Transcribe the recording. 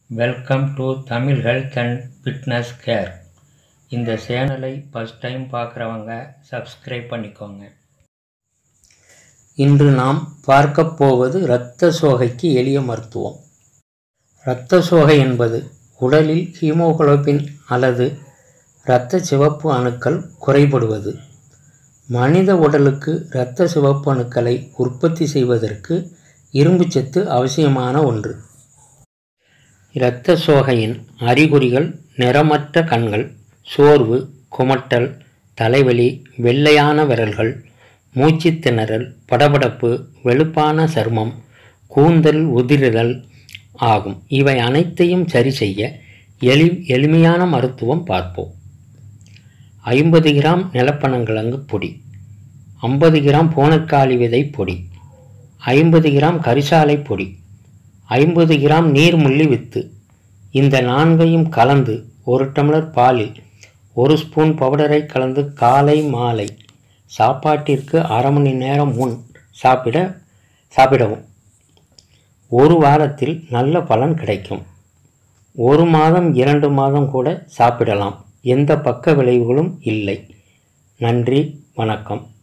welcome to Tamil health and fitness care இந்த சேனலை first time பார்க்குறவங்க சப்ஸ்கிரைப் பண்ணிக்கோங்க இன்று நாம் பார்க்கப் போவது இரத்த சோகைக்கு எளிய மருத்துவம் இரத்த சோகை என்பது உடலில் ஹீமோகுளோபின் அல்லது இரத்த சிவப்பு அணுக்கள் குறைபடுவது மனித உடலுக்கு இரத்த சிவப்பு அணுக்களை உற்பத்தி செய்வதற்கு இரும்புச்சத்து அவசியமான ஒன்று இரத்த சோகையின் அறிகுறிகள் நிறமற்ற கண்கள் சோர்வு குமட்டல் தலைவலி வெள்ளையான விரல்கள் மூச்சுத் திணறல் படபடப்பு வெளுப்பான சருமம் கூந்தல் உதிருதல் ஆகும் இவை அனைத்தையும் சரி செய்ய எளி எளிமையான மருத்துவம் பார்ப்போம் ஐம்பது கிராம் நிலப்பனங்கிழங்கு பொடி ஐம்பது கிராம் பூனைக்காளி விதை பொடி ஐம்பது கிராம் கரிசாலை பொடி ஐம்பது கிராம் நீர்முள்ளி வித்து இந்த நான்கையும் கலந்து ஒரு டம்ளர் பாலில் ஒரு ஸ்பூன் பவுடரை கலந்து காலை மாலை சாப்பாட்டிற்கு அரை மணி நேரம் முன் சாப்பிட சாப்பிடவும் ஒரு வாரத்தில் நல்ல பலன் கிடைக்கும் ஒரு மாதம் இரண்டு மாதம் கூட சாப்பிடலாம் எந்த பக்க விளைவுகளும் இல்லை நன்றி வணக்கம்